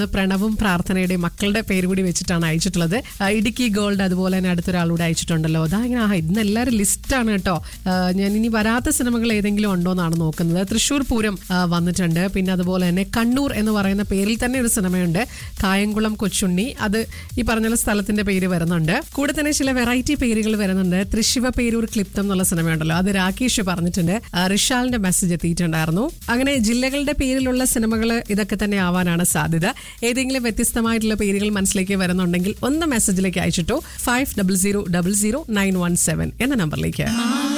പ്രണവും പ്രാർത്ഥനയുടെയും മക്കളുടെ പേര് കൂടി വെച്ചിട്ടാണ് അയച്ചിട്ടുള്ളത് ആ, ഇടുക്കി ഗോൾഡ് അതുപോലെ തന്നെ അടുത്തൊരാളൂടെ അയച്ചിട്ടുണ്ടല്ലോ അതാ ഇങ്ങനെ ആ ഇന്ന് എല്ലാവരും ലിസ്റ്റാണ് കേട്ടോ ആ, ഞാൻ ഇനി വരാത്ത സിനിമകൾ ഏതെങ്കിലും ഉണ്ടോ എന്നാണ് നോക്കുന്നത് തൃശ്ശൂർ പൂരം ആ, വന്നിട്ടുണ്ട് പിന്നെ അതുപോലെ തന്നെ കണ്ണൂർ എന്ന് പറയുന്ന പേരിൽ തന്നെ ഒരു സിനിമയുണ്ട് കായംകുളം കൊച്ചുണ്ണി അത് ഈ പറഞ്ഞ പോലെ സ്ഥലത്തിന്റെ പേര് വരുന്നുണ്ട് കൂടെ തന്നെ ചില വെറൈറ്റി പേരുകൾ വരുന്നുണ്ട് തൃശിവ പേരൂർ ക്ലിപ്തം എന്നുള്ള സിനിമയുണ്ടല്ലോ അത് രാകേഷ് പറഞ്ഞിട്ടുണ്ട് ആ, റിഷാലിന്റെ മെസ്സേജ് എത്തിയിട്ടുണ്ടായിരുന്നു അങ്ങനെ ജില്ലകളുടെ പേരിലുള്ള സിനിമകൾ ഇതൊക്കെ തന്നെ ആവാനാണ് സാധ്യത ഏതെങ്കിലും വ്യത്യസ്തമായിട്ടുള്ള പേരുകൾ മനസ്സിലേക്ക് വരുന്നുണ്ടെങ്കിൽ ഒന്ന് മെസ്സേജിലേക്ക് അയച്ചിട്ടോ five double zero double zero nine one seven എന്ന നമ്പറിലേക്ക്